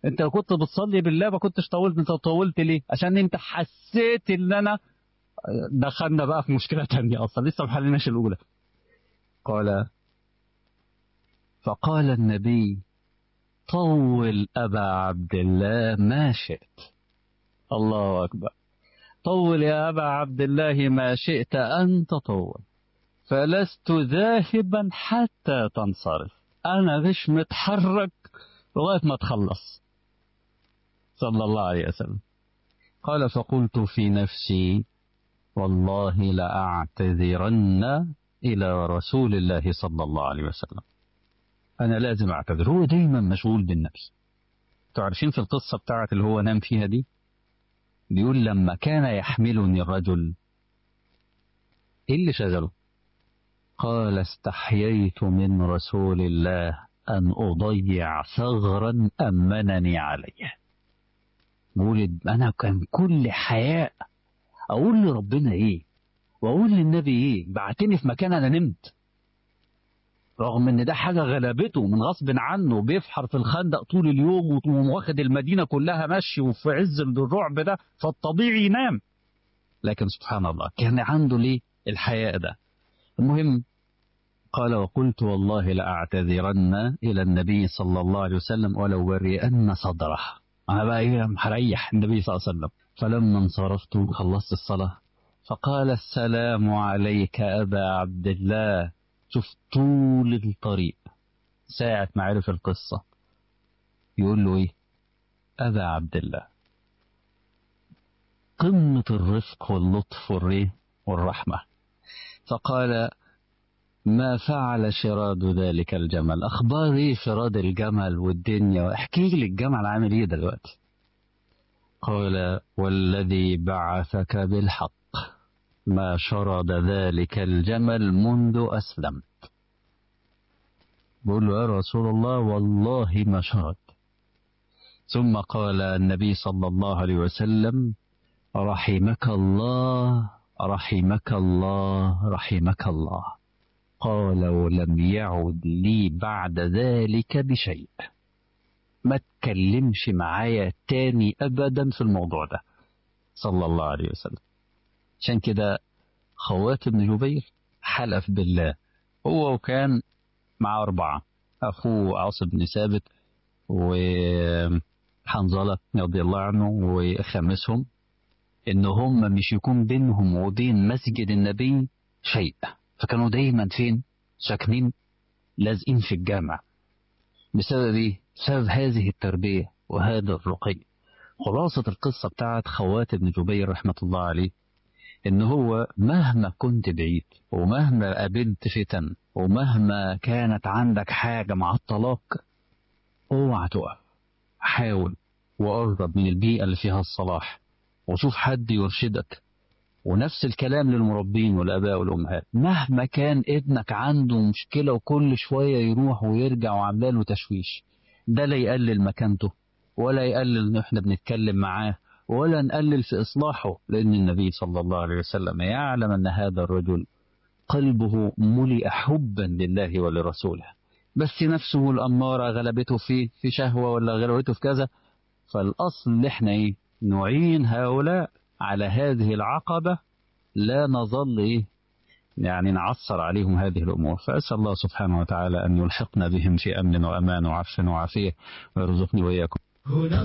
انت لو كنت بتصلي بالله ما كنتش طولت انت طولت ليه عشان انت حسيت ان انا دخلنا بقى في مشكله تانية اصلا لسه ما حليناش الاولى قال فقال النبي طول ابا عبد الله ما شئت الله اكبر طول يا ابا عبد الله ما شئت ان تطول فلست ذاهبا حتى تنصرف انا مش متحرك لغايه ما تخلص صلى الله عليه وسلم قال فقلت في نفسي والله لأعتذرن إلى رسول الله صلى الله عليه وسلم أنا لازم أعتذر هو دايما مشغول بالنبي تعرفين في القصة بتاعت اللي هو نام فيها دي بيقول لما كان يحملني الرجل إيه اللي شغله قال استحييت من رسول الله أن أضيع ثغرا أمنني عليه بقول أنا كان كل حياء أقول لربنا إيه وأقول للنبي إيه بعتني في مكان أنا نمت رغم ان ده حاجة غلبته من غصب عنه بيفحر في الخندق طول اليوم واخد المدينة كلها مشي وفي عز الرعب ده فالطبيعي ينام لكن سبحان الله كان عنده ليه الحياء ده المهم قال وقلت والله لأعتذرن إلى النبي صلى الله عليه وسلم ولو ورئن صدره أنا بقى إيه هريح النبي صلى الله عليه وسلم فلما انصرفت خلصت الصلاة فقال السلام عليك أبا عبد الله شوف طول الطريق ساعة ما عرف القصة يقول له إيه أبا عبد الله قمة الرفق واللطف والريه والرحمة فقال ما فعل شراد ذلك الجمل أخبار إيه شراد الجمل والدنيا واحكي لي الجمل عامل إيه دلوقتي قال والذي بعثك بالحق ما شرد ذلك الجمل منذ أسلمت بقول له يا رسول الله والله ما شرد ثم قال النبي صلى الله عليه وسلم رحمك الله رحمك الله رحمك الله قال ولم يعد لي بعد ذلك بشيء ما تكلمش معايا تاني أبدا في الموضوع ده صلى الله عليه وسلم عشان كده خوات بن جبير حلف بالله هو وكان مع أربعة أخوه عاص بن ثابت وحنظلة رضي الله عنه وخامسهم إن هم مش يكون بينهم وبين مسجد النبي شيء فكانوا دايما فين ساكنين لازقين في الجامع بسبب ايه؟ بسبب هذه التربية وهذا الرقي خلاصة القصة بتاعت خوات بن جبير رحمة الله عليه ان هو مهما كنت بعيد ومهما قابلت فتن ومهما كانت عندك حاجة مع الطلاق اوعى تقف حاول وقرب من البيئة اللي فيها الصلاح وشوف حد يرشدك ونفس الكلام للمربين والآباء والأمهات مهما كان ابنك عنده مشكلة وكل شوية يروح ويرجع وعمال تشويش ده لا يقلل مكانته ولا يقلل ان احنا بنتكلم معاه ولا نقلل في إصلاحه لأن النبي صلى الله عليه وسلم يعلم أن هذا الرجل قلبه ملئ حبا لله ولرسوله بس نفسه الأمارة غلبته فيه في شهوة ولا غلبته في كذا فالأصل اللي احنا ايه نعين هؤلاء على هذه العقبة لا نظل ايه يعني نعصر عليهم هذه الأمور فأسأل الله سبحانه وتعالى أن يلحقنا بهم في أمن وأمان وعفو وعافية ويرزقني وإياكم